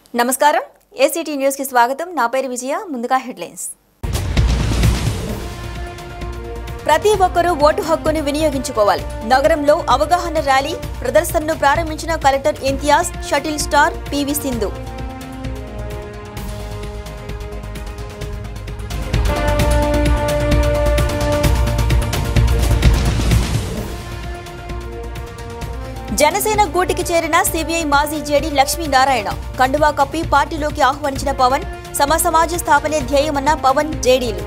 నమస్కారం ఏసీటీ న్యూస్కి స్వాగతం నా పేరు విజయ ముందుగా హెడ్లైన్స్ ప్రతి ఒక్కరూ ఓటు హక్కును వినియోగించుకోవాలి నగరంలో అవగాహన ర్యాలీ ప్రదర్శనను ప్రారంభించిన collector Imtiaz shuttle star P V Sindhu Janasena గూటికి చేరిన సిబిఐ మాజీ జేడీ లక్ష్మీనారాయణ కండువా కప్పి పార్టీలోకి ఆహ్వానించిన పవన్ సమ సమాజ స్థాపనే ధ్యేయమన్న పవన్ జేడీలు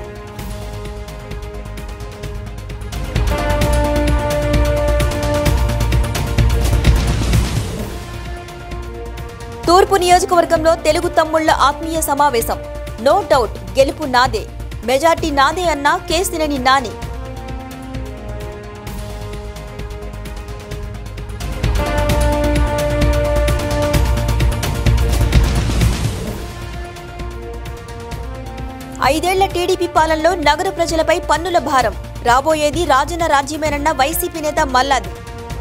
తూర్పు నియోజకవర్గంలో తెలుగు తమ్ముళ్ల ఆత్మీయ సమావేశం నో డౌట్ గెలుపు నాదే మెజార్టీ నాదే అన్న కేసినేని నాని ఐదేళ్ల టీడీపీ పాలనలో నగర ప్రజలపై పన్నుల భారం రాబోయేది రాజన్న రాజ్యమేనన్న వైసీపీ నేత మల్లాది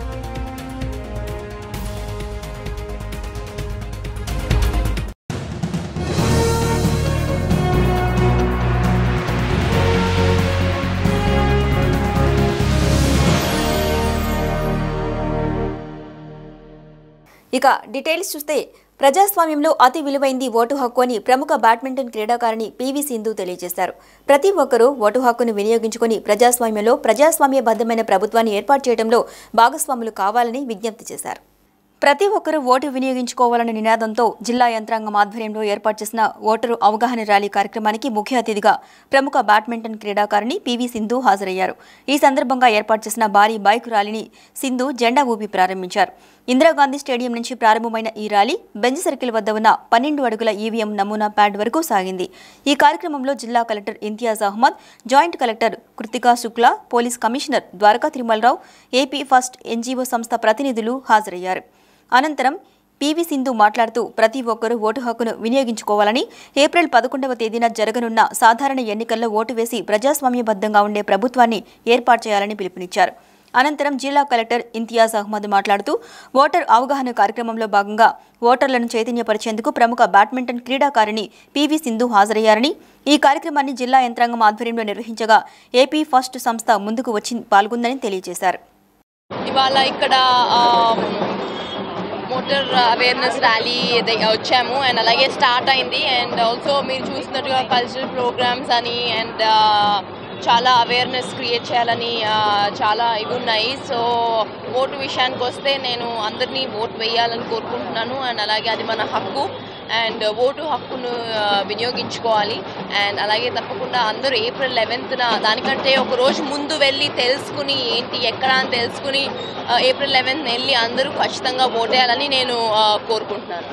ఇక డీటెయిల్స్ చూస్తే ప్రజాస్వామ్యంలో అతి విలువైంది ఓటు హక్కు అని ప్రముఖ బ్యాడ్మింటన్ క్రీడాకారిణి పివి సింధు తెలియజేశారు ప్రతి ఒక్కరూ ఓటు హక్కును వినియోగించుకుని ప్రజాస్వామ్యంలో ప్రజాస్వామ్యబద్ధమైన ప్రభుత్వాన్ని ఏర్పాటు చేయడంలో భాగస్వాములు కావాలని విజ్ఞప్తి చేశారు ప్రతి ఒక్కరూ ఓటు వినియోగించుకోవాలనే నినాదంతో జిల్లా యంత్రాంగం ఆధ్వర్యంలో ఏర్పాటు చేసిన ఓటరు అవగాహన ర్యాలీ కార్యక్రమానికి ముఖ్య అతిథిగా ప్రముఖ బ్యాడ్మింటన్ క్రీడాకారిణి పివి సింధు హాజరయ్యారు ఈ సందర్భంగా ఏర్పాటు చేసిన భారీ బైక్ ర్యాలీని సింధు జెండా ఊపి ప్రారంభించారు ఇందిరాగాంధీ స్టేడియం నుంచి ప్రారంభమైన ఈ ర్యాలీ బెంజ్ సర్కిల్ వద్ద ఉన్న పన్నెండు అడుగుల ఈవీఎం నమూనా ప్యాడ్ వరకు సాగింది ఈ కార్యక్రమంలో జిల్లా collector Imtiaz Ahmed joint collector Krithika Shukla police commissioner Dwaraka Tirumala Rao AP first NGO సంస్థ ప్రతినిధులు హాజరయ్యారు అనంతరం పీవీ సింధు మాట్లాడుతూ ప్రతి ఒక్కరూ ఓటు హక్కును వినియోగించుకోవాలని ఏప్రిల్ పదకొండవ తేదీన జరగనున్న సాధారణ ఎన్నికల్లో ఓటు వేసి ప్రజాస్వామ్యబద్ధంగా ఉండే ప్రభుత్వాన్ని ఏర్పాటు చేయాలని పిలుపునిచ్చారు అనంతరం జిల్లా కలెక్టర్ ఇంతియాజ్ అహ్మద్ మాట్లాడుతూ ఓటర్ అవగాహన కార్యక్రమంలో భాగంగా ఓటర్లను చైతన్యపరిచేందుకు ప్రముఖ బ్యాడ్మింటన్ క్రీడాకారిణి పీవీ సింధు హాజరయ్యారని ఈ కార్యక్రమాన్ని జిల్లా యంత్రాంగం ఆధ్వర్యంలో నిర్వహించగా ఏపీ ఫస్ట్ సంస్థ ముందుకు వచ్చి పాల్గొందని తెలియజేశారు ఇవాళ ఇక్కడ మోటార్ అవేర్నెస్ ర్యాలీ వచ్చాము అండ్ అలాగే స్టార్ట్ అయింది అండ్ ఆల్సో మీరు చూసినట్టుగా కల్చరల్ ప్రోగ్రామ్స్ అని అండ్ చాలా అవేర్నెస్ క్రియేట్ చేయాలని ఆ, చాలా ఇవి ఉన్నాయి సో ఓటు విషయానికి వస్తే నేను అందరినీ ఓటు వేయాలని కోరుకుంటున్నాను అండ్ అలాగే అది మన హక్కు అండ్ ఓటు హక్కును ఆ, వినియోగించుకోవాలి అండ్ అలాగే తప్పకుండా అందరూ ఏప్రిల్ లెవెన్త్న దానికంటే ఒక రోజు ముందు వెళ్ళి తెలుసుకుని ఏంటి ఎక్కడ అని తెలుసుకుని ఆ, ఏప్రిల్ లెవెన్త్ వెళ్ళి అందరూ ఖచ్చితంగా ఓటేయాలని నేను ఆ, కోరుకుంటున్నాను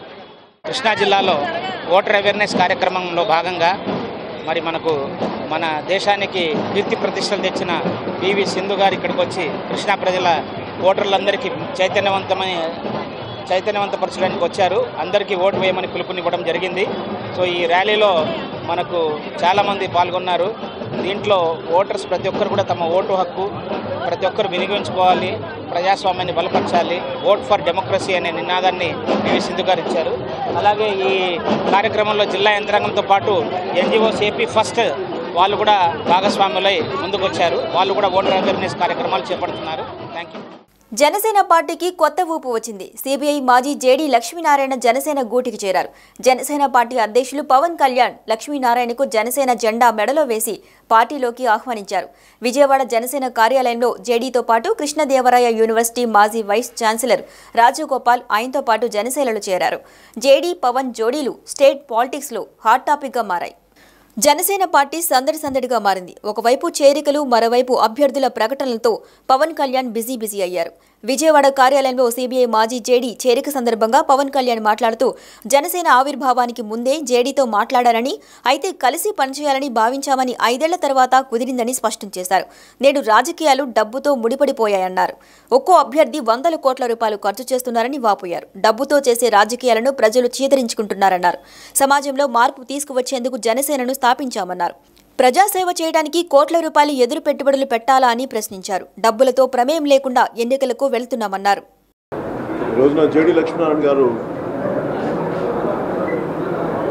కృష్ణా జిల్లాలో ఓటర్ అవేర్నెస్ కార్యక్రమంలో భాగంగా మరి మనకు మన దేశానికి కీర్తి ప్రతిష్టలు తెచ్చిన పివి సింధు గారు ఇక్కడికి వచ్చి కృష్ణా ప్రజల ఓటర్లందరికీ చైతన్యవంతమని చైతన్యవంతపరచడానికి వచ్చారు అందరికీ ఓటు వేయమని పిలుపునివ్వడం జరిగింది సో ఈ ర్యాలీలో మనకు చాలామంది పాల్గొన్నారు దీంట్లో ఓటర్స్ ప్రతి ఒక్కరు కూడా తమ ఓటు హక్కు ప్రతి ఒక్కరు వినియోగించుకోవాలి ప్రజాస్వామ్యాన్ని బలపరచాలి ఓట్ ఫర్ డెమోక్రసీ అనే నినాదాన్ని పివి సింధు గారు ఇచ్చారు అలాగే ఈ కార్యక్రమంలో జిల్లా యంత్రాంగంతో పాటు ఎన్జిఓస్ ఏపీ ఫస్ట్ వాళ్ళు కూడా భాగస్వాములై ముందుకు వచ్చారు వాళ్ళు కూడా ఓటర్ అవేర్నెస్ కార్యక్రమాలు చేపడుతున్నారు థ్యాంక్ యూ జనసేన పార్టీకి కొత్త ఊపు వచ్చింది సిబిఐ మాజీ జేడీ లక్ష్మీనారాయణ జనసేన గూటికి చేరారు జనసేన పార్టీ అధ్యక్షులు పవన్ కళ్యాణ్ లక్ష్మీనారాయణకు జనసేన జెండా మెడలో వేసి పార్టీలోకి ఆహ్వానించారు విజయవాడ జనసేన కార్యాలయంలో జేడీతో పాటు కృష్ణదేవరాయ యూనివర్సిటీ మాజీ వైస్ ఛాన్సలర్ రాజగోపాల్ ఆయనతో పాటు జనసేనలో చేరారు జేడీ పవన్ జోడీలు స్టేట్ పాలిటిక్స్లో హాట్ టాపిక్గా మారాయి జనసేన పార్టీ సందడి సందడిగా మారింది ఒకవైపు చేరికలు మరోవైపు అభ్యర్థుల ప్రకటనలతో పవన్ కళ్యాణ్ బిజీ బిజీ అయ్యారు విజయవాడ కార్యాలయంలో సీబీఐ మాజీ జేడీ చేరిక సందర్భంగా పవన్ కళ్యాణ్ మాట్లాడుతూ జనసేన ఆవిర్భావానికి ముందే జేడీతో మాట్లాడారని అయితే కలిసి పనిచేయాలని భావించామని ఐదేళ్ల తర్వాత కుదిరిందని స్పష్టం చేశారు నేడు రాజకీయాలు డబ్బుతో ముడిపడిపోయాయన్నారు ఒక్కో అభ్యర్థి వందల కోట్ల రూపాయలు ఖర్చు చేస్తున్నారని వాపోయారు డబ్బుతో చేసే రాజకీయాలను ప్రజలు చీదరించుకుంటున్నారన్నారు సమాజంలో మార్పు తీసుకువచ్చేందుకు జనసేనను స్థాపించామన్నారు ప్రజాసేవ చేయడానికి కోట్ల రూపాయలు ఎదురు పెట్టుబడులు పెట్టాలా అని ప్రశ్నించారు డబ్బులతో ప్రమేయం లేకుండా ఎన్నికలకు వెళ్తున్నామన్నారు ఈ రోజున జేడి లక్ష్మీనారాయణ గారు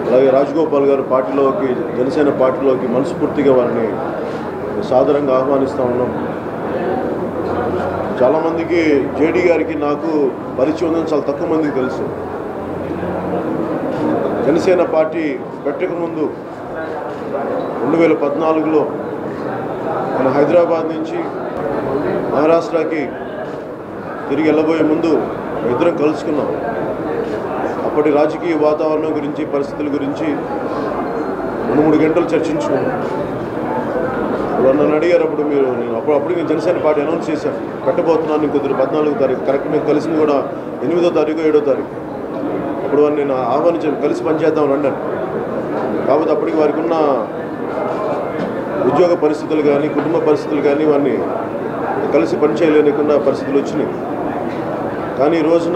అలాగే రాజగోపాల్ గారు పార్టీలోకి జనసేన పార్టీలోకి మనస్ఫూర్తిగా వారిని సాదరంగా ఆహ్వానిస్తూ ఉన్నాం చాలామందికి జేడీ గారికి నాకు పరిచయం ఉందని చాలా తక్కువ మందికి తెలుసు జనసేన పార్టీ పెట్టక ముందు రెండు వేల పద్నాలుగులో మన హైదరాబాద్ నుంచి మహారాష్ట్రకి తిరిగి వెళ్ళబోయే ముందు ఇద్దరం కలుసుకున్నాం అప్పటి రాజకీయ వాతావరణం గురించి పరిస్థితుల గురించి రెండు మూడు గంటలు చర్చించుకున్నాం ఇప్పుడు నన్ను అడిగారు అప్పుడు మీరు నేను అప్పుడు అప్పుడు నేను జనసేన పార్టీ అనౌన్స్ చేశాను పెట్టబోతున్నాను ఇంకొద్దు పద్నాలుగో తారీఖు కరెక్ట్ మేము కలిసింది కూడా ఎనిమిదో తారీఖు ఏడో తారీఖు అప్పుడు వారిని నేను ఆహ్వానించాను కలిసి పనిచేద్దామని అన్నాను కాకపోతే అప్పటికి వారికి ఉన్న ఉద్యోగ పరిస్థితులు కానీ కుటుంబ పరిస్థితులు కానీ వారిని కలిసి పనిచేయలేనికున్న పరిస్థితులు వచ్చినాయి కానీ ఈ రోజున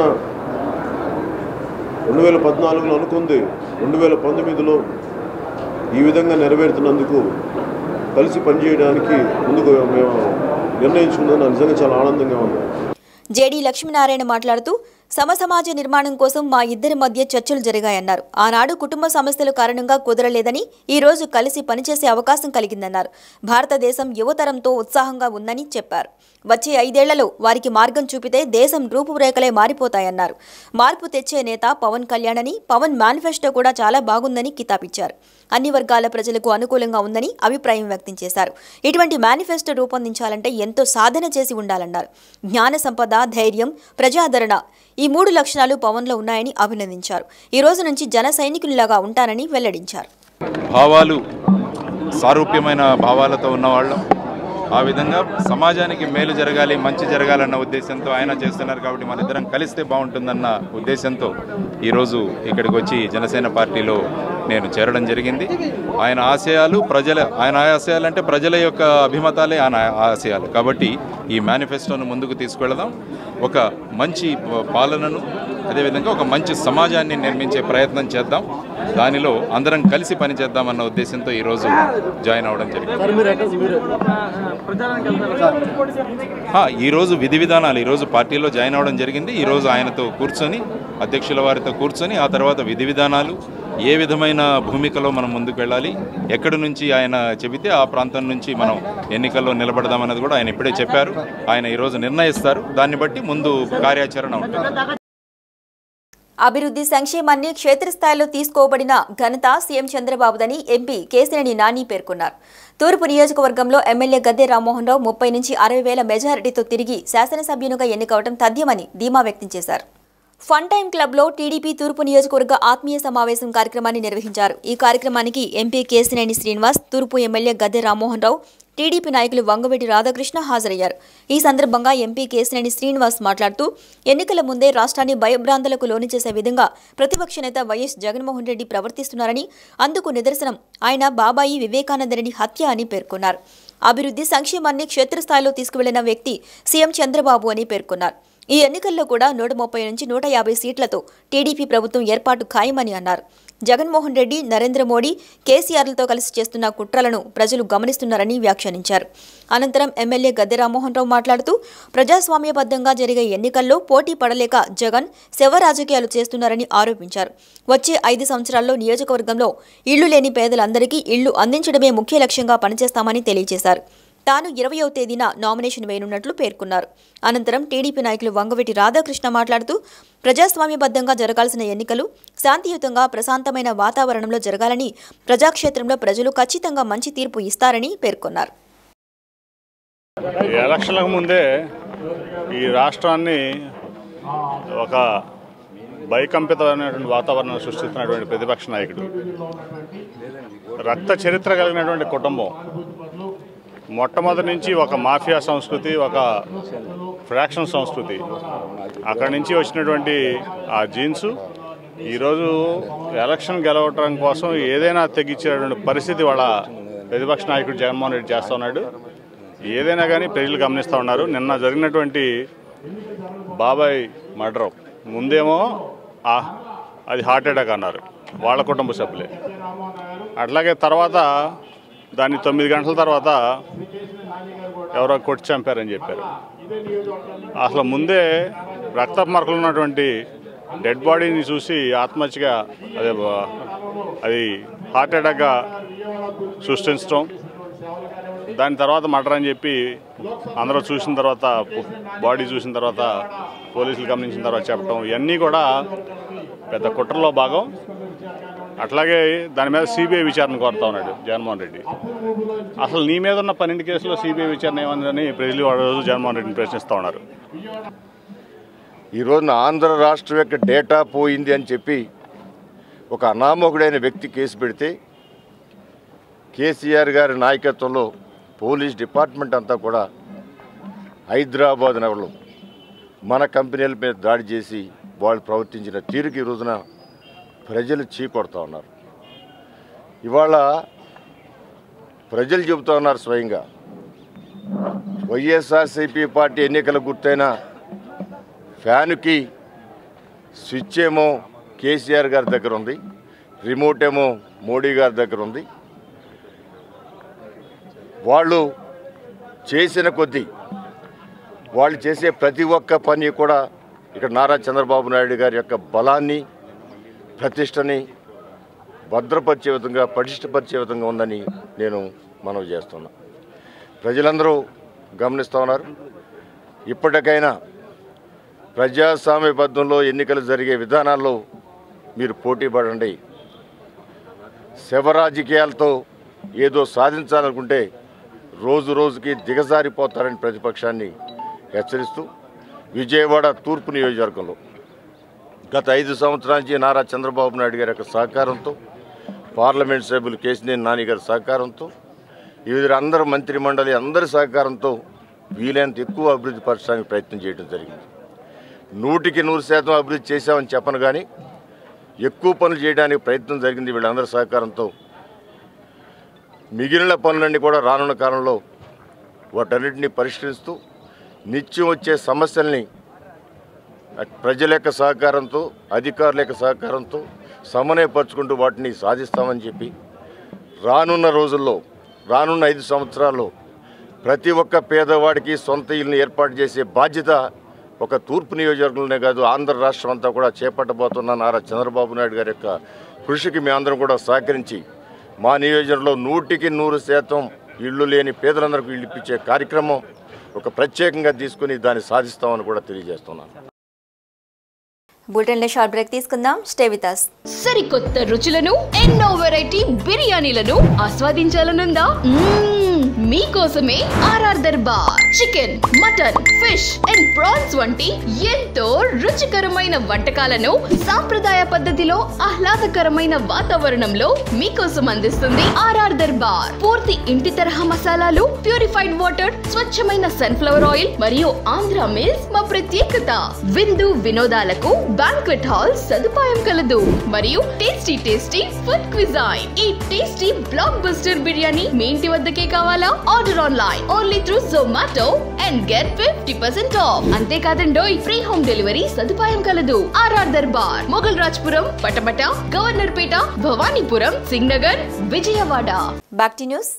రెండు వేల పద్నాలుగులో అనుకుంది రెండు వేల పంతొమ్మిదిలో ఈ విధంగా నెరవేరుతున్నందుకు కలిసి పనిచేయడానికి ముందుకు మేము నిర్ణయించుకున్నది నాకు నిజంగా చాలా ఆనందంగా ఉంది జేడీ లక్ష్మీనారాయణ మాట్లాడుతూ సమసమాజ నిర్మాణం కోసం మా ఇద్దరి మధ్య చర్చలు జరిగాయన్నారు ఆనాడు కుటుంబ సమస్యల కారణంగా కుదరలేదని ఈ రోజు కలిసి పనిచేసే అవకాశం కలిగిందన్నారు భారతదేశం యువతరంతో ఉత్సాహంగా ఉందని చెప్పారు వచ్చే ఐదేళ్లలో వారికి మార్గం చూపితే దేశం రూపురేఖలే మారిపోతాయన్నారు మార్పు తెచ్చే నేత పవన్ కళ్యాణ్ అని పవన్ మేనిఫెస్టో కూడా చాలా బాగుందని కితాబిచ్చారు అన్ని వర్గాల ప్రజలకు అనుకూలంగా ఉందని అభిప్రాయం వ్యక్తం చేశారు ఇటువంటి మేనిఫెస్టో రూపొందించాలంటే ఎంతో సాధన చేసి ఉండాలన్నారు జ్ఞాన సంపద ధైర్యం ప్రజాదరణ ఈ మూడు లక్షణాలు పవన్లో ఉన్నాయని అభినందించారు ఈ రోజు నుంచి జన సైనికునిలాగా ఉంటానని వెల్లడించారు భావాలు సారూప్యమైన భావాలతో ఉన్నవాళ్ళం ఆ విధంగా సమాజానికి మేలు జరగాలి మంచి జరగాలన్న ఉద్దేశంతో ఆయన చేస్తున్నారు కాబట్టి మన ఇద్దరం కలిస్తే బాగుంటుందన్న ఉద్దేశంతో ఈరోజు ఇక్కడికి వచ్చి జనసేన పార్టీలో నేను చేరడం జరిగింది ఆయన ఆశయాలు ప్రజల ఆయన ఆశయాలు అంటే ప్రజల యొక్క అభిమతాలే ఆయన ఆశయాలు కాబట్టి ఈ మేనిఫెస్టోను ముందుకు తీసుకెళ్దాం ఒక మంచి పాలనను అదేవిధంగా ఒక మంచి సమాజాన్ని నిర్మించే ప్రయత్నం చేద్దాం దానిలో అందరం కలిసి పనిచేద్దామన్న ఉద్దేశంతో ఈరోజు జాయిన్ అవ్వడం జరిగింది ఆ, ఈరోజు విధి విధానాలు ఈరోజు పార్టీలో జాయిన్ అవ్వడం జరిగింది ఈరోజు ఆయనతో కూర్చొని అధ్యక్షుల వారితో కూర్చొని ఆ తర్వాత విధి విధానాలు ఏ విధమైన భూమికలో మనం ముందుకు వెళ్ళాలి ఎక్కడి నుంచి ఆయన చెబితే ఆ ప్రాంతం నుంచి మనం ఎన్నికల్లో నిలబడదామన్నది కూడా ఆయన ఇప్పుడే చెప్పారు ఆయన ఈరోజు నిర్ణయిస్తారు దాన్ని బట్టి ముందు కార్యాచరణ ఉంటుంది అభివృద్ధి సంక్షేమాన్ని క్షేత్రస్థాయిలో తీసుకోబడిన ఘనత సీఎం చంద్రబాబుదని ఎంపీ కేసినేని నాని పేర్కొన్నారు తూర్పు నియోజకవర్గంలో ఎమ్మెల్యే గద్దె రామ్మోహన్ రావు ముప్పై నుంచి అరవై వేల మెజారిటీతో తిరిగి శాసనసభ్యునిగా ఎన్నికవడం తథ్యమని ధీమా వ్యక్తం చేశారు ఫన్ టైమ్ క్లబ్లో టీడీపీ తూర్పు నియోజకవర్గ ఆత్మీయ సమావేశం కార్యక్రమాన్ని నిర్వహించారు ఈ కార్యక్రమానికి ఎంపీ కేసినేని శ్రీనివాస్ తూర్పు ఎమ్మెల్యే గద్దె రామ్మోహన్ రావు టీడీపీ నాయకులు వంగవెడ్డి రాధాకృష్ణ హాజరయ్యారు ఈ సందర్భంగా ఎంపీ కేసినేని శ్రీనివాస్ మాట్లాడుతూ ఎన్నికల ముందే రాష్ట్రాన్ని భయభ్రాంతులకు లోను చేసే విధంగా ప్రతిపక్ష నేత వైఎస్ జగన్మోహన్ రెడ్డి ప్రవర్తిస్తున్నారని అందుకు నిదర్శనం ఆయన బాబాయి వివేకానందరెడ్డి హత్య అని పేర్కొన్నారు అభివృద్ధి సంక్షేమాన్ని క్షేత్రస్థాయిలో తీసుకువెళ్లిన వ్యక్తి సీఎం చంద్రబాబు అని పేర్కొన్నారు ఈ ఎన్నికల్లో కూడా నూట ముప్పై నుంచి నూట యాభై సీట్లతో టీడీపీ ప్రభుత్వం ఏర్పాటు ఖాయమని అన్నారు జగన్మోహన్ రెడ్డి నరేంద్ర మోడీ కేసీఆర్లతో కలిసి చేస్తున్న కుట్రలను ప్రజలు గమనిస్తున్నారని వ్యాఖ్యానించారు అనంతరం ఎమ్మెల్యే గద్దె రామ్మోహన్ రావు మాట్లాడుతూ ప్రజాస్వామ్యబద్ధంగా జరిగే ఎన్నికల్లో పోటీ పడలేక జగన్ శవ రాజకీయాలు చేస్తున్నారని ఆరోపించారు వచ్చే ఐదు సంవత్సరాల్లో నియోజకవర్గంలో ఇళ్లు లేని పేదలందరికీ ఇళ్లు అందించడమే ముఖ్య లక్ష్యంగా పనిచేస్తామని తెలియజేశారు తాను ఇరవయవ తేదీన నామినేషన్ వేయనున్నట్లు పేర్కొన్నారు అనంతరం టీడీపీ నాయకులు వంగవెట్టి రాధాకృష్ణ మాట్లాడుతూ ప్రజాస్వామ్యబద్ధంగా జరగాల్సిన ఎన్నికలు శాంతియుతంగా ప్రశాంతమైన వాతావరణంలో జరగాలని ప్రజాక్షేత్రంలో ప్రజలు ఖచ్చితంగా మంచి తీర్పు ఇస్తారని పేర్కొన్నారు ఈ ఎలక్షన్లకు ముందే ఈ రాష్ట్రాన్ని ఒక భయకంపితమైనటువంటి వాతావరణం సృష్టిస్తున్నటువంటి ప్రతిపక్ష నాయకుడు రక్త చరిత్ర కలిగినటువంటి కుటుంబం మొట్టమొదటి నుంచి ఒక మాఫియా సంస్కృతి ఒక ఫ్రాక్షన్ సంస్కృతి అక్కడి నుంచి వచ్చినటువంటి ఆ జీన్స్ ఈరోజు ఎలక్షన్ గెలవటం కోసం ఏదైనా తెగించేటువంటి పరిస్థితి వాళ్ళ ప్రతిపక్ష నాయకుడు జగన్మోహన్ రెడ్డి చేస్తూ ఉన్నాడు ఏదైనా కానీ ప్రజలు గమనిస్తూ ఉన్నారు నిన్న జరిగినటువంటి బాబాయ్ మర్డర్ ముందేమో ఆ అది హార్ట్ అటాక్ అన్నారు వాళ్ళ కుటుంబ సభ్యులే అట్లాగే తర్వాత దాన్ని తొమ్మిది గంటల తర్వాత ఎవరో కొట్టి చంపారని చెప్పారు అసలు ముందే రక్త మరకలు ఉన్నటువంటి డెడ్ బాడీని చూసి ఆత్మహత్యగా అదే బ- అది హార్ట్ అటాక్గా సృష్టించడం దాని తర్వాత మర్డర్ అని చెప్పి అందరూ చూసిన తర్వాత బాడీ చూసిన తర్వాత పోలీసులు గమనించిన తర్వాత చెప్పడం ఇవన్నీ కూడా పెద్ద కుట్రలో భాగం అట్లాగే దాని మీద సిబిఐ విచారణ కోరుతా ఉన్నాడు జగన్మోహన్ రెడ్డి అసలు నీ మీద ఉన్న పన్నెండు కేసులో సిబిఐ విచారణ ఏమందని ప్రజలు వాడు రోజు జగన్మోహన్ రెడ్డిని ప్రశ్నిస్తూ ఉన్నారు ఈ రోజున ఆంధ్ర రాష్ట్రం యొక్క డేటా పోయింది అని చెప్పి ఒక అనామకుడైన వ్యక్తి కేసు పెడితే కేసీఆర్ గారి నాయకత్వంలో పోలీస్ డిపార్ట్మెంట్ అంతా కూడా హైదరాబాద్ నగరంలో మన కంపెనీల మీద దాడి చేసి వాళ్ళు ప్రవర్తించిన తీరుకి ఈ రోజున ప్రజలు చీకొడతా ఉన్నారు ఇవాళ ప్రజలు చెబుతా ఉన్నారు స్వయంగా వైఎస్ఆర్సీపీ పార్టీ ఎన్నికల గుర్తైన ఫ్యాన్కి స్విచ్ ఏమో కేసీఆర్ గారి దగ్గర ఉంది రిమోట్ ఏమో మోడీ గారి దగ్గర ఉంది వాళ్ళు చేసిన కొద్దీ వాళ్ళు చేసే ప్రతి ఒక్క పని కూడా ఇక్కడ నారా చంద్రబాబు నాయుడు గారి యొక్క బలాన్ని ప్రతిష్టని భద్రపరిచే విధంగా పటిష్టపరిచే విధంగా ఉందని నేను మనవి చేస్తున్నా ప్రజలందరూ గమనిస్తూ ఉన్నారు ఇప్పటికైనా ప్రజాస్వామ్యబద్ధంలో ఎన్నికలు జరిగే విధానాల్లో మీరు పోటీ పడండి శవ రాజకీయాలతో ఏదో సాధించాలనుకుంటే రోజు రోజుకి దిగజారిపోతారని ప్రతిపక్షాన్ని హెచ్చరిస్తూ విజయవాడ తూర్పు నియోజకవర్గంలో గత ఐదు సంవత్సరాల నుంచి నారా చంద్రబాబు నాయుడు గారి యొక్క సహకారంతో పార్లమెంట్ సభ్యులు కేసినేని నాని గారి సహకారంతో వివిధ అందరు మంత్రి మండలి అందరి సహకారంతో వీలైనంత ఎక్కువ అభివృద్ధి పరచడానికి ప్రయత్నం చేయడం జరిగింది నూటికి నూరు శాతం అభివృద్ధి చేశామని చెప్పను కానీ ఎక్కువ పనులు చేయడానికి ప్రయత్నం జరిగింది వీళ్ళందరి సహకారంతో మిగిలిన పనులన్నీ కూడా రానున్న కాలంలో వాటన్నిటిని పరిష్కరిస్తూ నిత్యం వచ్చే సమస్యల్ని అట్ ప్రజల యొక్క సహకారంతో అధికారుల యొక్క సహకారంతో సమన్వయపరుచుకుంటూ వాటిని సాధిస్తామని చెప్పి రానున్న రోజుల్లో రానున్న ఐదు సంవత్సరాల్లో ప్రతి ఒక్క పేదవాడికి సొంత ఇల్లుని ఏర్పాటు చేసే బాధ్యత ఒక తూర్పు నియోజకవర్గంలోనే కాదు ఆంధ్ర రాష్ట్రం అంతా కూడా చేపట్టబోతున్న నారా చంద్రబాబు నాయుడు గారి యొక్క కృషికి మీ అందరం కూడా సహకరించి మా నియోజకవర్గంలో నూటికి నూరు శాతం ఇళ్ళు లేని పేదలందరికీ ఇళ్ళు ఇప్పించే కార్యక్రమం ఒక ప్రత్యేకంగా తీసుకుని దాన్ని సాధిస్తామని కూడా తెలియజేస్తున్నాను బులెటిన్లో షార్ట్ బ్రేక్ తీసుకుందాం స్టే విత్ అస్ సరికొత్త రుచులను ఎన్నో వెరైటీ బిర్యానీలను ఆస్వాదించాలనుందా మ్మ్, మీకోసమే R R Darbar chicken mutton fish and prawns వంటి ఎంతో రుచికరమైన వంటకాలను సాంప్రదాయ పద్ధతిలో ఆహ్లాదకరమైన వాతావరణంలో మీకోసం అందిస్తుంది ఆర్ఆర్ దర్బార్ పూర్తి ఇంటి తరహా మసాలాలు ప్యూరిఫైడ్ వాటర్ స్వచ్ఛమైన సన్ఫ్లవర్ ఆయిల్ మరియు ఆంధ్ర మిల్స్ మా ప్రత్యేకత విందు వినోదాలకు బ్యాంక్వెట్ హాల్ సదుపాయం కలదు మరియు టేస్టీ టేస్టీ ఫుడ్ క్విజైన్ ఈ టేస్టీ బ్లాక్ బస్టర్ బిర్యానీ మీ ఇంటి వద్దకే కావాలా order online only through Zomato and get fifty percent off అంతేకాదండోయ్ ఫ్రీ హోమ్ డెలివరీ సదుపాయం కలదు R R Darbar Mogalrajapuram Patamata Governorpet Bhavanipuram Singh Nagar Vijayawada back to news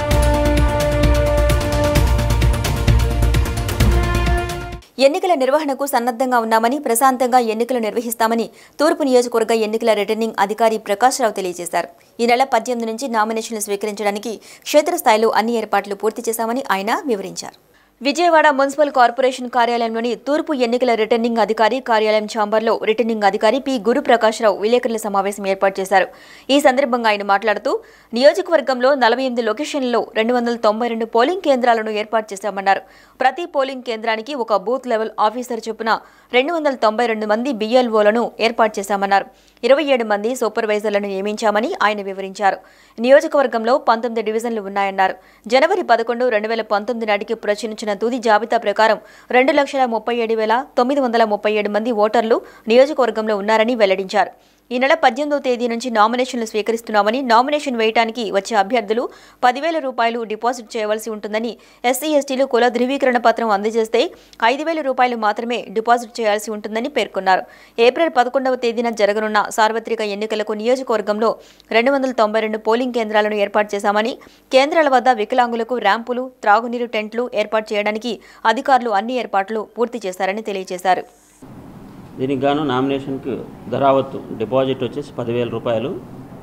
ఎన్నికల నిర్వహణకు సన్నద్ధంగా ఉన్నామని ప్రశాంతంగా ఎన్నికలు నిర్వహిస్తామని తూర్పు నియోజకవర్గ ఎన్నికల రిటర్నింగ్ అధికారి ప్రకాష్ రావు తెలియజేశారు ఈ నెల పద్దెనిమిది నుంచి నామినేషన్లు స్వీకరించడానికి క్షేత్రస్థాయిలో అన్ని ఏర్పాట్లు పూర్తి చేశామని ఆయన వివరించారు విజయవాడ మున్సిపల్ కార్పొరేషన్ కార్యాలయంలోని తూర్పు ఎన్నికల రిటర్నింగ్ అధికారి కార్యాలయం ఛాంబర్లో రిటర్నింగ్ అధికారి పి గురుప్రకాశ్రావు విలేకరుల సమావేశం ఏర్పాటు చేశారు ఈ సందర్భంగా ఆయన మాట్లాడుతూ నియోజకవర్గంలో నలభై ఎనిమిది లొకేషన్లలో రెండు వందల తొంభై రెండు పోలింగ్ కేంద్రాలను ఏర్పాటు చేశామన్నారు ప్రతి పోలింగ్ కేంద్రానికి ఒక బూత్ లెవెల్ ఆఫీసర్ చొప్పున రెండు వందల తొంభై రెండు మంది బిఎల్ఓలను ఏర్పాటు చేశామన్నారు ఇరవై ఏడు మంది సూపర్వైజర్లను నియమించామని ఆయన వివరించారు నియోజకవర్గంలో పంతొమ్మిది డివిజన్లు ఉన్నాయన్నారు జనవరి పదకొండు రెండు వేల పంతొమ్మిది నాటికి ప్రచురించిన తుది జాబితా ప్రకారం రెండు లక్షల ముప్పై ఏడు వేల తొమ్మిది వందల ముప్పై ఏడు మంది ఓటర్లు నియోజకవర్గంలో ఉన్నారని వెల్లడించారు ఈ నెల పద్దెనిమిదో తేదీ నుంచి నామినేషన్లు స్వీకరిస్తున్నామని నామినేషన్ వేయడానికి వచ్చే అభ్యర్థులు పదివేల రూపాయలు డిపాజిట్ చేయవలసి ఉంటుందని ఎస్సీ ఎస్టీలు కుల ధృవీకరణ పత్రం అందజేస్తే ఐదు వేల రూపాయలు మాత్రమే డిపాజిట్ చేయాల్సి ఉంటుందని పేర్కొన్నారు ఏప్రిల్ పదకొండవ తేదీన జరగనున్న సార్వత్రిక ఎన్నికలకు నియోజకవర్గంలో రెండు వందల తొంభై రెండు పోలింగ్ కేంద్రాలను ఏర్పాటు చేశామని కేంద్రాల వద్ద వికలాంగులకు ర్యాంపులు త్రాగునీరు టెంట్లు ఏర్పాటు చేయడానికి అధికారులు అన్ని ఏర్పాట్లు పూర్తి చేశారని తెలియజేశారు దీనికి గాను నామినేషన్కి ధరావత్తు డిపాజిట్ వచ్చేసి పదివేల రూపాయలు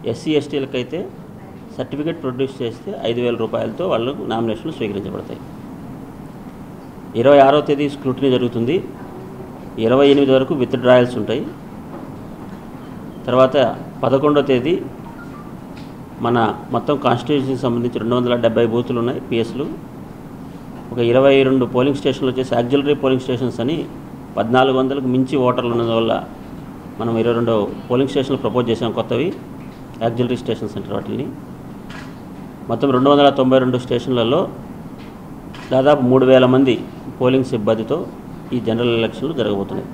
ఎస్సీ ఎస్టీలకైతే సర్టిఫికేట్ ప్రొడ్యూస్ చేస్తే ఐదు వేల రూపాయలతో వాళ్ళు నామినేషన్లు స్వీకరించబడతాయి ఇరవై ఆరో తేదీ స్క్రూటినీ జరుగుతుంది ఇరవై ఎనిమిది వరకు విత్ డ్రాయల్స్ ఉంటాయి తర్వాత పదకొండో తేదీ మన మొత్తం కాన్స్టిట్యూన్సీకి సంబంధించి రెండు వందల డెబ్బై బూతులు ఉన్నాయి పిఎస్లు ఒక ఇరవై రెండు పోలింగ్ స్టేషన్లు వచ్చేసి యాక్సిలరీ పోలింగ్ స్టేషన్స్ అని పద్నాలుగు వందలకు మించి ఓటర్లు ఉన్నందువల్ల మనం ఇరవై రెండు పోలింగ్ స్టేషన్లు ప్రపోజ్ చేసాం కొత్తవి యాక్సిలరీ స్టేషన్స్ అంటారు వాటిని మొత్తం రెండు వందల తొంభై రెండు స్టేషన్లలో దాదాపు మూడు వేల మంది పోలింగ్ సిబ్బందితో ఈ జనరల్ ఎలక్షన్లు జరగబోతున్నాయి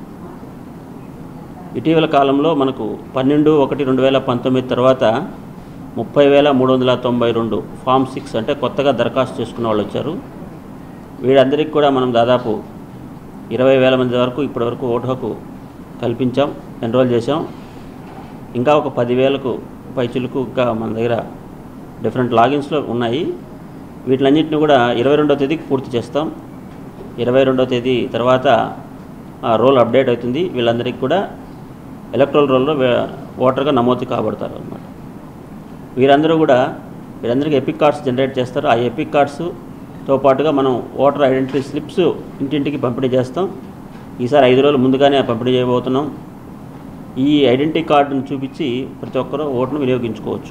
ఇటీవల కాలంలో మనకు పన్నెండు ఒకటి రెండు వేల పంతొమ్మిది తర్వాత ముప్పై వేల మూడు వందల తొంభై రెండు ఫామ్ సిక్స్ అంటే కొత్తగా దరఖాస్తు చేసుకున్న వాళ్ళు వచ్చారు వీరందరికీ కూడా మనం దాదాపు ఇరవై వేల మంది వరకు ఇప్పటివరకు ఓటు హక్కు కల్పించాం ఎన్రోల్ చేసాం ఇంకా ఒక పదివేలకు పైచులకు ఇంకా మన దగ్గర డిఫరెంట్ లాగిన్స్లో ఉన్నాయి వీటిలన్నింటినీ కూడా ఇరవై రెండో తేదీకి పూర్తి చేస్తాం ఇరవై రెండో తేదీ తర్వాత ఆ రోల్ అప్డేట్ అవుతుంది వీళ్ళందరికీ కూడా ఎలక్ట్రల్ రోల్లో వే- ఓటర్గా నమోదు కాబడతారు అన్నమాట వీరందరూ కూడా వీరందరికీ ఎపిక్ కార్డ్స్ జనరేట్ చేస్తారు ఆ ఎపిక్ కార్డ్స్తో పాటుగా మనం ఓటర్ ఐడెంటిటీ స్లిప్స్ ఇంటింటికి పంపిణీ చేస్తాం ఈసారి ఐదు రోజులు ముందుగానే పంపిణీ చేయబోతున్నాం ఈ ఐడెంటిటీ కార్డును చూపించి ప్రతి ఒక్కరూ ఓటును వినియోగించుకోవచ్చు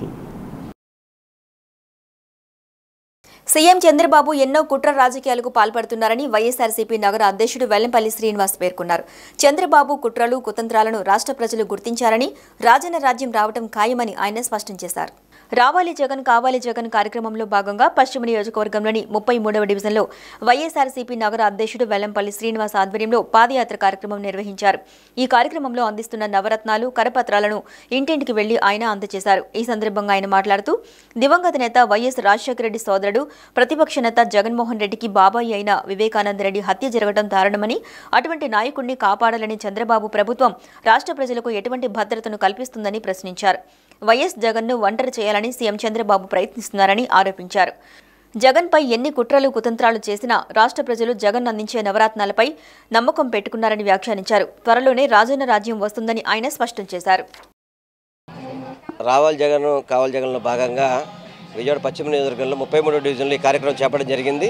సీఎం చంద్రబాబు ఎన్నో కుట్ర రాజకీయాలకు పాల్పడుతున్నారని వైఎస్ఆర్సీపీ నగర అధ్యక్షుడు వెల్లంపల్లి శ్రీనివాస్ పేర్కొన్నారు చంద్రబాబు కుట్రలు కుతంత్రాలను రాష్ట్ర ప్రజలు గుర్తించారని రాజన్న రాజ్యం రావటం ఖాయమని ఆయన స్పష్టం చేశారు రావాలి జగన్ కావాలి జగన్ కార్యక్రమంలో భాగంగా పశ్చిమ నియోజకవర్గంలోని ముప్పై మూడవ డివిజన్లో వైఎస్ఆర్సీపీ నగర అధ్యక్షుడు వెల్లంపల్లి శ్రీనివాస్ ఆధ్వర్యంలో పాదయాత్ర కార్యక్రమం నిర్వహించారు ఈ కార్యక్రమంలో అందిస్తున్న నవరత్నాలు కరపత్రాలను ఇంటింటికి వెళ్లి ఆయన అందజేశారు ఈ సందర్భంగా ఆయన మాట్లాడుతూ దివంగత నేత వైఎస్ రాజశేఖర రెడ్డి సోదరుడు ప్రతిపక్ష నేత జగన్మోహన్ రెడ్డికి బాబాయి అయిన వివేకానంద రెడ్డి హత్య జరగడం దారుణమని అటువంటి నాయకుడిని కాపాడాలని చంద్రబాబు ప్రభుత్వం రాష్ట్ర ప్రజలకు ఎటువంటి భద్రతను కల్పిస్తుందని ప్రశ్నించారు వైఎస్ జగన్ను ఒంటరి చేయాలని సీఎం చంద్రబాబు ప్రయత్నిస్తున్నారని ఆరోపించారు జగన్పై ఎన్ని కుట్రలు కుతంత్రాలు చేసినా రాష్ట్ర ప్రజలు జగన్ అందించే నవరత్నాలపై నమ్మకం పెట్టుకున్నారని వ్యాఖ్యానించారు త్వరలోనే రాజన్న రాజ్యం వస్తుందని ఆయన స్పష్టం చేశారు రావాలి జగన్ కావాలి జగన్లో భాగంగా విజయవాడ పశ్చిమ నియోజకవర్గంలో ముప్పై మూడో డివిజన్లో ఈ కార్యక్రమం చేపట్టడం జరిగింది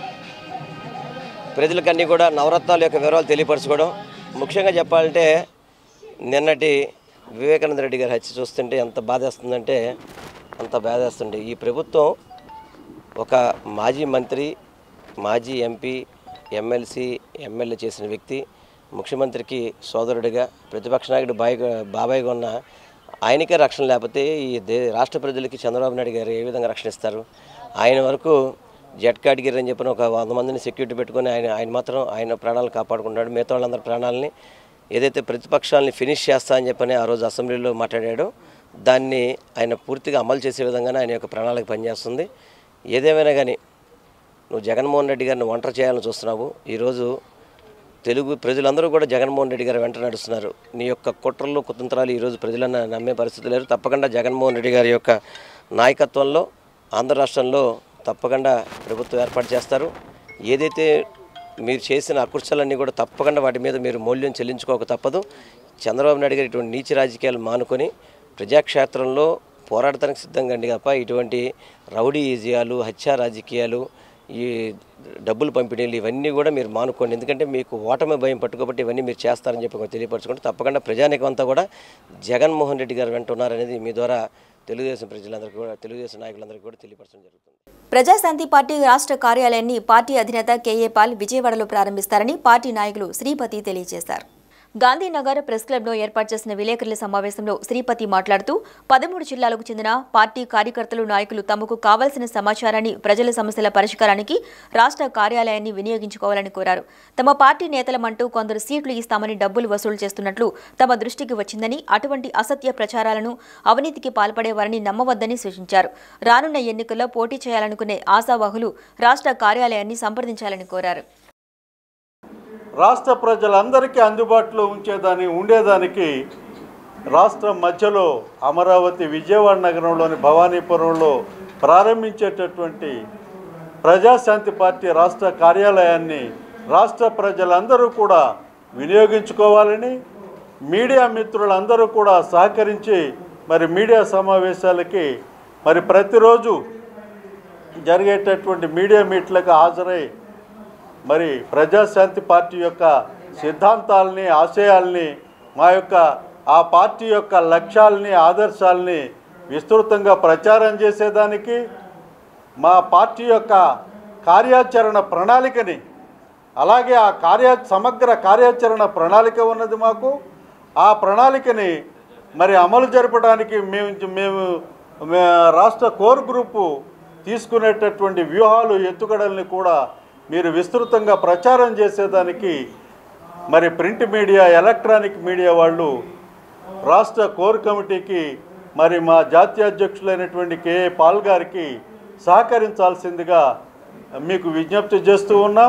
ప్రజలకన్నీ కూడా నవరత్నాల యొక్క వివరాలు తెలియపరచుకోవడం ముఖ్యంగా చెప్పాలంటే నిన్నటి వివేకానంద రెడ్డి గారి హత్య చూస్తుంటే ఎంత బాధేస్తుందంటే అంత బాధేస్తుంది ఈ ప్రభుత్వం ఒక మాజీ మంత్రి మాజీ ఎంపీ ఎమ్మెల్సీ ఎమ్మెల్యే చేసిన వ్యక్తి ముఖ్యమంత్రికి సోదరుడిగా ప్రతిపక్ష నాయకుడు బాయ్ బాబాయ్గా ఉన్న ఆయనకే రక్షణ లేకపోతే ఈ దే రాష్ట్ర ప్రజలకి చంద్రబాబు నాయుడు గారు ఏ విధంగా రక్షణ ఇస్తారు ఆయన వరకు జెట్ కేటగిరీ అని చెప్పిన ఒక వంద మందిని సెక్యూరిటీ పెట్టుకొని ఆయన ఆయన మాత్రం ఆయన ప్రాణాలు కాపాడుకుంటాడు మిగతా వాళ్ళందరి ప్రాణాలని ఏదైతే ప్రతిపక్షాలని ఫినిష్ చేస్తా అని చెప్పని ఆ రోజు అసెంబ్లీలో మాట్లాడాడో దాన్ని ఆయన పూర్తిగా అమలు చేసే విధంగానే ఆయన యొక్క ప్రణాళిక పనిచేస్తుంది ఏదేమైనా కానీ నువ్వు జగన్మోహన్ రెడ్డి గారిని ఒంటరి చేయాలని చూస్తున్నావు ఈరోజు తెలుగు ప్రజలందరూ కూడా జగన్మోహన్ రెడ్డి గారి వెంట నడుస్తున్నారు నీ యొక్క కుట్రలు కుతంత్రాలు ఈరోజు ప్రజలన్న నమ్మే పరిస్థితి లేరు తప్పకుండా జగన్మోహన్ రెడ్డి గారి యొక్క నాయకత్వంలో ఆంధ్ర రాష్ట్రంలో తప్పకుండా ప్రభుత్వం ఏర్పాటు చేస్తారు ఏదైతే మీరు చేసిన అకృత్యాలన్నీ కూడా తప్పకుండా వాటి మీద మీరు మూల్యం చెల్లించుకోక తప్పదు చంద్రబాబు నాయుడు గారు ఇటువంటి నీచ రాజకీయాలు మానుకొని ప్రజాక్షేత్రంలో పోరాడటానికి సిద్ధంగా అండి తప్ప ఇటువంటి రౌడీ ఈజీయాలు హత్యా రాజకీయాలు ఈ డబ్బులు పంపిణీలు ఇవన్నీ కూడా మీరు మానుకోండి ఎందుకంటే మీకు ఓటమి భయం పట్టుకోబట్టి ఇవన్నీ మీరు చేస్తారని చెప్పి కొంచెం తెలియపరచుకుంటే తప్పకుండా ప్రజానికం అంతా కూడా జగన్మోహన్ రెడ్డి గారు వెంట ఉన్నారనేది మీ ద్వారా తెలుగుదేశం ప్రజలందరికీ కూడా తెలుగుదేశం నాయకులందరికీ కూడా తెలియపరచడం జరుగుతుంది ప్రజాశాంతి పార్టీ రాష్ట్ర కార్యాలయాన్ని పార్టీ అధినేత కేఏ పాల్ విజయవాడలో ప్రారంభిస్తారని పార్టీ నాయకులు శ్రీపతి తెలియజేశారు గాంధీనగర్ ప్రెస్ క్లబ్లో ఏర్పాటు చేసిన విలేకరుల సమావేశంలో శ్రీపతి మాట్లాడుతూ పదమూడు జిల్లాలకు చెందిన పార్టీ కార్యకర్తలు నాయకులు తమకు కావాల్సిన సమాచారాన్ని ప్రజల సమస్యల పరిష్కారానికి రాష్ట్ర కార్యాలయాన్ని వినియోగించుకోవాలని కోరారు తమ పార్టీ నేతలమంటూ కొందరు సీట్లు ఇస్తామని డబ్బులు వసూలు చేస్తున్నట్లు తమ దృష్టికి వచ్చిందని అటువంటి అసత్య ప్రచారాలను అవినీతికి పాల్పడేవారని నమ్మవద్దని సూచించారు రానున్న ఎన్నికల్లో పోటీ చేయాలనుకునే ఆశావాహులు రాష్ట్ర కార్యాలయాన్ని సంప్రదించాలని కోరారు రాష్ట్ర ప్రజలందరికీ అందుబాటులో ఉంచేదాని ఉండేదానికి రాష్ట్రం మధ్యలో అమరావతి విజయవాడ నగరంలోని భవానీపురంలో ప్రారంభించేటటువంటి ప్రజాశాంతి పార్టీ రాష్ట్ర కార్యాలయాన్ని రాష్ట్ర ప్రజలందరూ కూడా వినియోగించుకోవాలని మీడియా మిత్రులందరూ కూడా సహకరించి మరి మీడియా సమావేశాలకి మరి ప్రతిరోజు జరిగేటటువంటి మీడియా మీట్లకు హాజరై మరి ప్రజాశాంతి పార్టీ యొక్క సిద్ధాంతాలని ఆశయాల్ని మా యొక్క ఆ పార్టీ యొక్క లక్ష్యాలని ఆదర్శాలని విస్తృతంగా ప్రచారం చేసేదానికి మా పార్టీ యొక్క కార్యాచరణ ప్రణాళికని అలాగే ఆ కార్య సమగ్ర కార్యాచరణ ప్రణాళిక ఉన్నది మాకు ఆ ప్రణాళికని మరి అమలు జరపడానికి మేము మేము మే- రాష్ట్ర కోర్ గ్రూపు తీసుకునేటటువంటి వ్యూహాలు ఎత్తుగడల్ని కూడా మీరు విస్తృతంగా ప్రచారం చేసేదానికి మరి ప్రింట్ మీడియా ఎలక్ట్రానిక్ మీడియా వాళ్ళు రాష్ట్ర కోర్ కమిటీకి మరి మా జాతీయ అధ్యక్షులైనటువంటి కేఏ పాల్ గారికి సహకరించాల్సిందిగా మీకు విజ్ఞప్తి చేస్తూ ఉన్నాం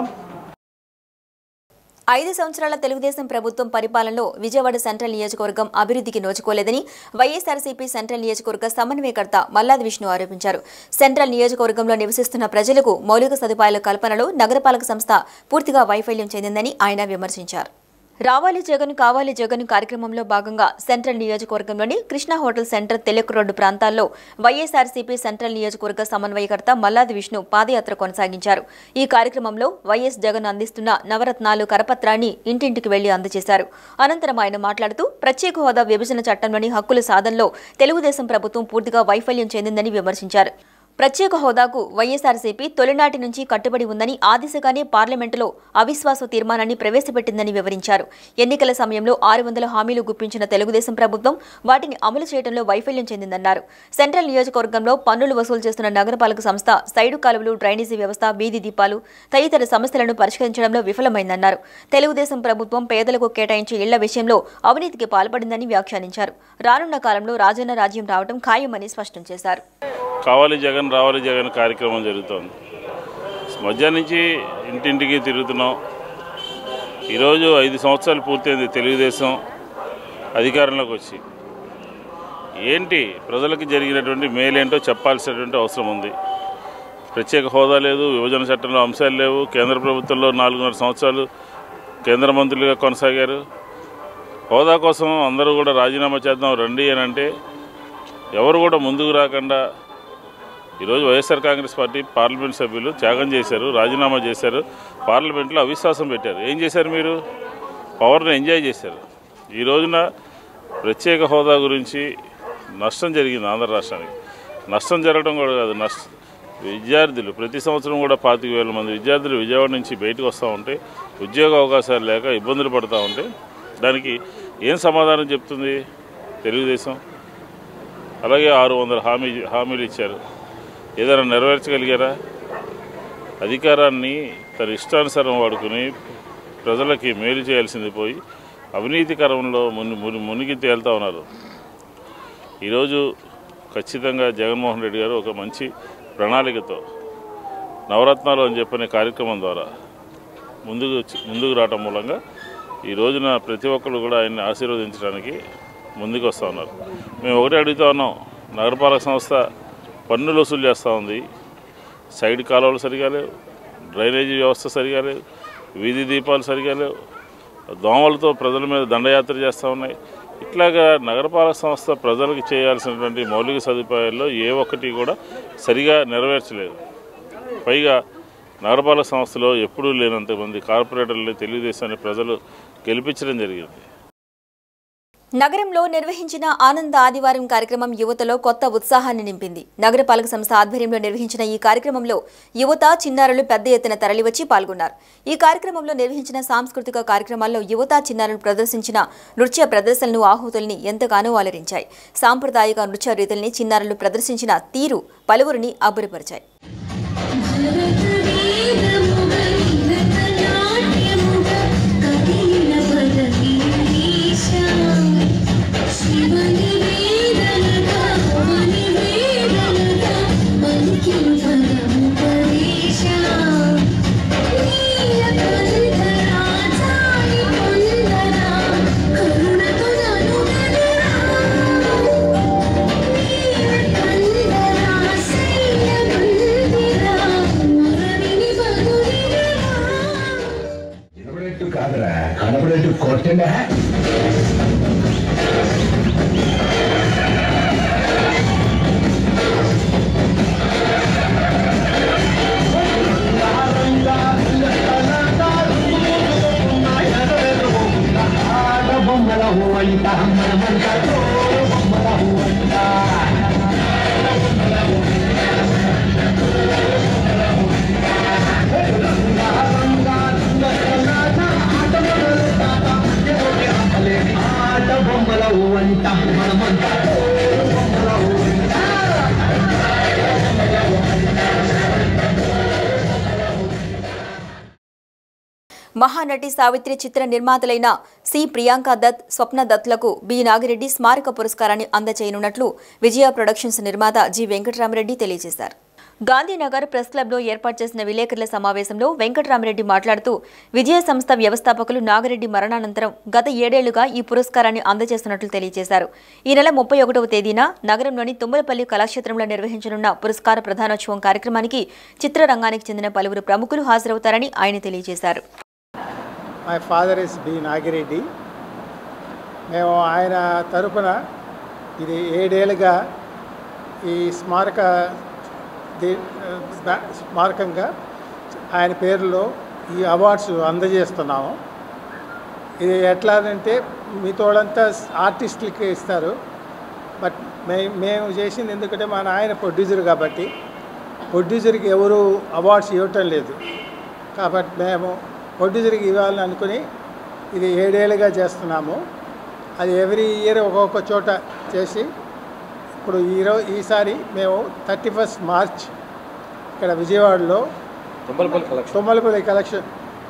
ఐదు సంవత్సరాల తెలుగుదేశం ప్రభుత్వం పరిపాలనలో విజయవాడ సెంట్రల్ నియోజకవర్గం అభివృద్ధికి నోచుకోలేదని వైఎస్ఆర్సీపీ సెంట్రల్ నియోజకవర్గ సమన్వయకర్త మల్లాది విష్ణు ఆరోపించారు సెంట్రల్ నియోజకవర్గంలో నివసిస్తున్న ప్రజలకు మౌలిక సదుపాయాల కల్పనలో నగరపాలక సంస్థ పూర్తిగా వైఫల్యం చెందిందని ఆయన విమర్శించారు రావాలి జగన్ కావాలి జగన్ కార్యక్రమంలో భాగంగా సెంట్రల్ నియోజకవర్గంలోని కృష్ణా హోటల్ సెంటర్ తెలెక్ రోడ్డు ప్రాంతాల్లో వైఎస్ఆర్సీపీ సెంట్రల్ నియోజకవర్గ సమన్వయకర్త మల్లాది విష్ణు పాదయాత్ర కొనసాగించారు ఈ కార్యక్రమంలో వైఎస్ జగన్ అందిస్తున్న నవరత్నాలు కరపత్రాన్ని ఇంటింటికి వెళ్లి అందజేశారు అనంతరం ఆయన మాట్లాడుతూ ప్రత్యేక హోదా విభజన చట్టంలోని హక్కుల సాధనలో తెలుగుదేశం ప్రభుత్వం పూర్తిగా వైఫల్యం చెందిందని విమర్శించారు ప్రత్యేక హోదాకు వైఎస్ఆర్సీపీ తొలినాటి నుంచి కట్టుబడి ఉందని ఆ దిశగానే పార్లమెంటులో అవిశ్వాస తీర్మానాన్ని ప్రవేశపెట్టిందని వివరించారు ఎన్నికల సమయంలో ఆరు వందల హామీలు గుప్పించిన తెలుగుదేశం ప్రభుత్వం వాటిని అమలు చేయడంలో వైఫల్యం చెందిందన్నారు సెంట్రల్ నియోజకవర్గంలో పన్నులు వసూలు చేస్తున్న నగరపాలక సంస్థ సైడు కాలువలు డ్రైనేజీ వ్యవస్థ వీధి దీపాలు తదితర సమస్యలను పరిష్కరించడంలో విఫలమైందన్నారు తెలుగుదేశం ప్రభుత్వం పేదలకు కేటాయించే ఇళ్ల విషయంలో అవినీతికి పాల్పడిందని వ్యాఖ్యానించారు రానున్న కాలంలో రాజన్న రాజ్యం రావడం ఖాయమని స్పష్టం చేశారు కావాలి జగన్ రావాలి జగన్ కార్యక్రమం జరుగుతోంది మధ్యాహ్నం నుంచి ఇంటింటికి తిరుగుతున్నాం ఈరోజు ఐదు సంవత్సరాలు పూర్తయింది తెలుగుదేశం అధికారంలోకి వచ్చి ఏంటి ప్రజలకు జరిగినటువంటి మేలేంటో చెప్పాల్సినటువంటి అవసరం ఉంది ప్రత్యేక హోదా లేదు విభజన చట్టంలో అంశాలు లేవు కేంద్ర ప్రభుత్వంలో నాలుగున్నర సంవత్సరాలు కేంద్ర మంత్రులుగా కొనసాగారు హోదా కోసం అందరూ కూడా రాజీనామా చేద్దాం రండి అని అంటే ఎవరు కూడా ముందుకు రాకుండా ఈరోజు వైఎస్ఆర్ కాంగ్రెస్ పార్టీ పార్లమెంట్ సభ్యులు త్యాగం చేశారు రాజీనామా చేశారు పార్లమెంట్లో అవిశ్వాసం పెట్టారు ఏం చేశారు మీరు పవర్ని ఎంజాయ్ చేశారు ఈ రోజున ప్రత్యేక హోదా గురించి నష్టం జరిగింది ఆంధ్ర రాష్ట్రానికి నష్టం జరగడం కూడా కాదు నష్ట విద్యార్థులు ప్రతి సంవత్సరం కూడా పాతిక వేల మంది విద్యార్థులు విజయవాడ నుంచి బయటకు వస్తూ ఉంటే ఉద్యోగ అవకాశాలు లేక ఇబ్బందులు పడుతూ ఉంటే దానికి ఏం సమాధానం చెప్తుంది తెలుగుదేశం అలాగే ఆరు వందల హామీ హామీలు ఇచ్చారు ఏదైనా నెరవేర్చగలిగారా అధికారాన్ని తన ఇష్టానుసారం వాడుకుని ప్రజలకి మేలు చేయాల్సింది పోయి అవినీతికరంలో ముని ముని మునిగి తేలుతూ ఉన్నారు ఈరోజు ఖచ్చితంగా జగన్మోహన్ రెడ్డి గారు ఒక మంచి ప్రణాళికతో నవరత్నాలు అని చెప్పిన కార్యక్రమం ద్వారా ముందుకు వచ్చి- ముందుకు రావటం మూలంగా ఈ రోజున ప్రతి ఒక్కరు కూడా ఆయన్ని ఆశీర్వదించడానికి ముందుకు వస్తూ ఉన్నారు మేము ఒకటే అడుగుతా ఉన్నాం నగరపాలక సంస్థ పన్నులు వసూలు చేస్తూ ఉంది సైడ్ కాలువలు సరిగా లేవు డ్రైనేజీ వ్యవస్థ సరిగా లేదు వీధి దీపాలు సరిగా లేవు దోమలతో ప్రజల మీద దండయాత్ర చేస్తూ ఉన్నాయి ఇట్లాగా నగరపాలక సంస్థ ప్రజలకు చేయాల్సినటువంటి మౌలిక సదుపాయాల్లో ఏ ఒక్కటి కూడా సరిగా నెరవేర్చలేదు పైగా నగరపాలక సంస్థలో ఎప్పుడూ లేనంత మంది కార్పొరేటర్లని తెలుగుదేశాన్ని ప్రజలు గెలిపించడం జరిగింది నగరంలో నిర్వహించిన ఆనంద ఆదివారం కార్యక్రమం యువతలో కొత్త ఉత్సాహాన్ని నింపింది నగరపాలక సంస్థ ఆధ్వర్యంలో నిర్వహించిన ఈ కార్యక్రమంలో యువత చిన్నారులు పెద్ద ఎత్తున తరలివచ్చి పాల్గొన్నారు ఈ కార్యక్రమంలో నిర్వహించిన సాంస్కృతిక కార్యక్రమాల్లో యువత చిన్నారులు ప్రదర్శించిన నృత్య ప్రదర్శనలు ఆహుతుల్ని ఎంతగానో అలరించాయి సాంప్రదాయక నృత్య రీతుల్ని చిన్నారులు ప్రదర్శించిన తీరు పలువురిని అబ్బురపరిచాయి కనబడేట్టు కాదురా కనబడేట్టు కొట్టండా మహానటి సావిత్రి చిత్ర నిర్మాతలైన సి ప్రియాంక దత్ స్వప్న దత్లకు బి నాగిరెడ్డి స్మారక పురస్కారాన్ని అందచేయనున్నట్లు విజయ ప్రొడక్షన్స్ నిర్మాత జి వెంకటరామరెడ్డి తెలియజేశారు గాంధీనగర్ ప్రెస్ క్లబ్లో ఏర్పాటు చేసిన విలేకరుల సమావేశంలో వెంకటరామరెడ్డి మాట్లాడుతూ విజయ సంస్థ వ్యవస్థాపకులు నాగిరెడ్డి మరణానంతరం గత ఏడేళ్లుగా ఈ పురస్కారాన్ని అందజేస్తున్నట్లు తెలియజేశారు ఈ నెల ముప్పై ఒకటవ తేదీన నగరంలోని తుమ్మలపల్లి కళాక్షేత్రంలో నిర్వహించనున్న పురస్కార ప్రధానోత్సవం కార్యక్రమానికి చిత్రరంగానికి చెందిన పలువురు ప్రముఖులు హాజరవుతారని ఆయన తెలియజేశారు my father is B Nagireddy మేము ఆయన తరపున ఇది ఏడేళ్ళుగా ఈ స్మారక ది- స్మా- స్మారకంగా ఆయన పేరులో ఈ అవార్డ్స్ అందజేస్తున్నాము ఇది ఎట్లా అంటే మీతోడంతా ఆర్టిస్టులకి ఇస్తారు బట్ మే మేము చేసింది ఎందుకంటే మా నాయన ప్రొడ్యూసర్ కాబట్టి ప్రొడ్యూసర్కి ఎవరు అవార్డ్స్ ఇవ్వటం లేదు కాబట్టి మేము ప్రొడ్యూసర్కి ఇవ్వాలని అనుకుని ఇది ఏడేళ్ళుగా చేస్తున్నాము అది ఎవ్రీ ఇయర్ ఒక్కొక్క చోట చేసి ఇప్పుడు ఈరో ఈసారి మేము థర్టీ ఫస్ట్ మార్చ్ ఇక్కడ విజయవాడలో తుమ్మలపల్లి కలెక్షన్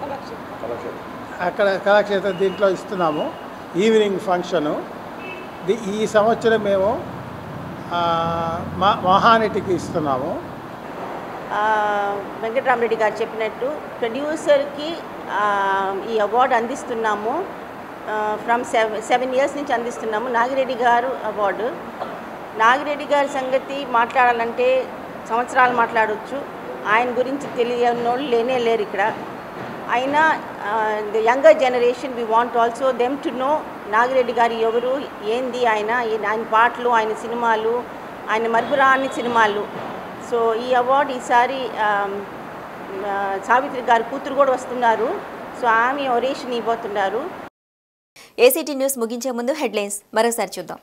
అక్కడ కళాక్షేత్రం దీంట్లో ఇస్తున్నాము ఈవినింగ్ ఫంక్షను ది- ఈ సంవత్సరం మేము ఆ, మా మహానటికి ఇస్తున్నాము ఆ, వెంకటరామరెడ్డి గారు చెప్పినట్టు ప్రొడ్యూసర్కి ఆ, ఈ అవార్డు అందిస్తున్నాము ఫ్రమ్ సెవెన్ సెవెన్ ఇయర్స్ నుంచి అందిస్తున్నాము నాగిరెడ్డి గారు అవార్డు నాగిరెడ్డి గారి సంగతి మాట్లాడాలంటే సంవత్సరాలు మాట్లాడవచ్చు ఆయన గురించి తెలియని వాళ్ళు లేనే లేరు ఇక్కడ అయినా the younger generation we want also them to know Nagireddy garu ఎవరు ఏంది ఆయన ఈయన- ఆయన పాటలు ఆయన సినిమాలు ఆయన మరుపురాని సినిమాలు సో ఈ అవార్డు ఈసారి ఆమ్, ఆ, సావిత్రి గారి కూతురు కూడా వస్తున్నారు సో ఆమె ఒరేషన్ ఇవ్వబోతున్నారు ఏసీటీ న్యూస్ ముగించే ముందు హెడ్లైన్స్ మరోసారి చూద్దాం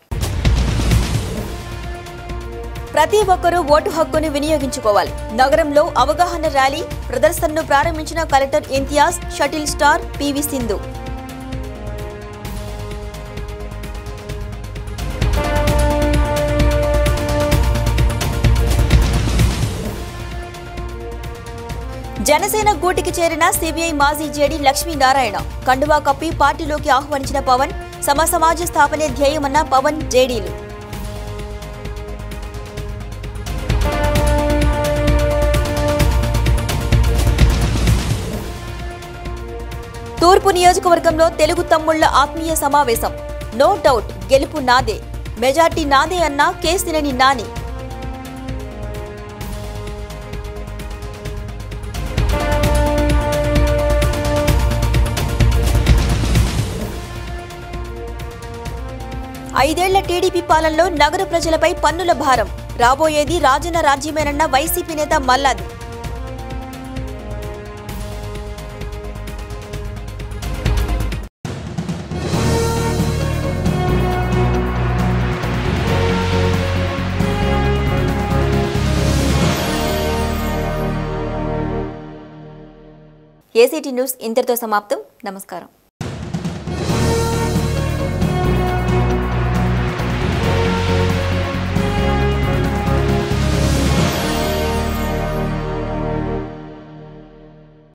ప్రతి ఒక్కరూ ఓటు హక్కును వినియోగించుకోవాలి నగరంలో అవగాహన ర్యాలీ ప్రదర్శనను ప్రారంభించిన collector Imtiaz shuttle star P V Sindhu Janasena గూటికి చేరిన సిబిఐ మాజీ జేడీ లక్ష్మీనారాయణ కండువా కప్పి పార్టీలోకి ఆహ్వానించిన పవన్ సమ సమాజ స్థాపనే ధ్యేయమన్న పవన్ జేడీలు తూర్పు నియోజకవర్గంలో తెలుగు తమ్ముళ్ల ఆత్మీయ సమావేశం నో డౌట్ గెలుపు నాదే మెజార్టీ నాదే అన్న కేసినేని నాని ఐదేళ్ల టీడీపీ పాలనలో నగర ప్రజలపై పన్నుల భారం రాబోయేది రాజన్న రాజ్యమేనన్న వైసీపీ నేత మల్లాది ఏసీటీ న్యూస్ ఇంతటితో సమాప్తం నమస్కారం